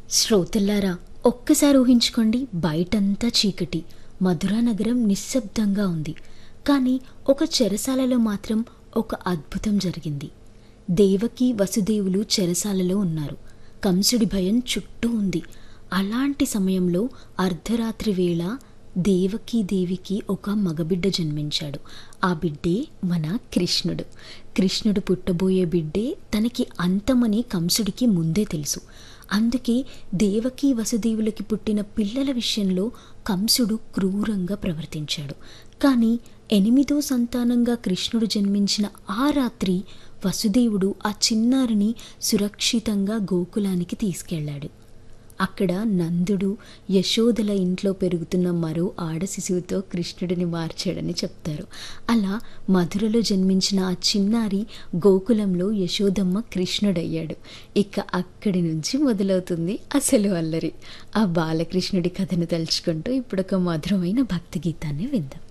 శ్రోతల్లారా ఒక్కసారి ఊహించుకోండి బయటంతా చీకటి మధురా నగరం నిశ్శబ్దంగా ఉంది కానీ ఒక చెరసాలలో మాత్రం ఒక అద్భుతం జరిగింది దేవకి వసుదేవులు చెరసాలలో ఉన్నారు కంసుడి భయం చుట్టూ ఉంది అలాంటి సమయంలో అర్ధరాత్రి వేళ దేవకి దేవికి ఒక మగబిడ్డ జన్మించాడు ఆ బిడ్డే మన కృష్ణుడు కృష్ణుడు పుట్టబోయే బిడ్డే తనకి అంతమని కంసుడికి ముందే తెలుసు అందుకే దేవకి వసుదేవులకి పుట్టిన పిల్లల విషయంలో కంసుడు క్రూరంగా ప్రవర్తించాడు కానీ ఎనిమిదో సంతానంగా కృష్ణుడు జన్మించిన ఆ రాత్రి వసుదేవుడు ఆ చిన్నారిని సురక్షితంగా గోకులానికి తీసుకెళ్ళాడు అక్కడ నందుడు యశోదల ఇంట్లో పెరుగుతున్న మరో ఆడ శిశువుతో కృష్ణుడిని మార్చాడని చెప్తారు అలా మధురలో జన్మించిన ఆ చిన్నారి గోకులంలో యశోదమ్మ కృష్ణుడయ్యాడు ఇక అక్కడి నుంచి మొదలవుతుంది అసలు అల్లరి ఆ బాలకృష్ణుడి కథను తలుచుకుంటూ ఇప్పుడు ఒక మధురమైన భక్తి గీతాన్ని విందాం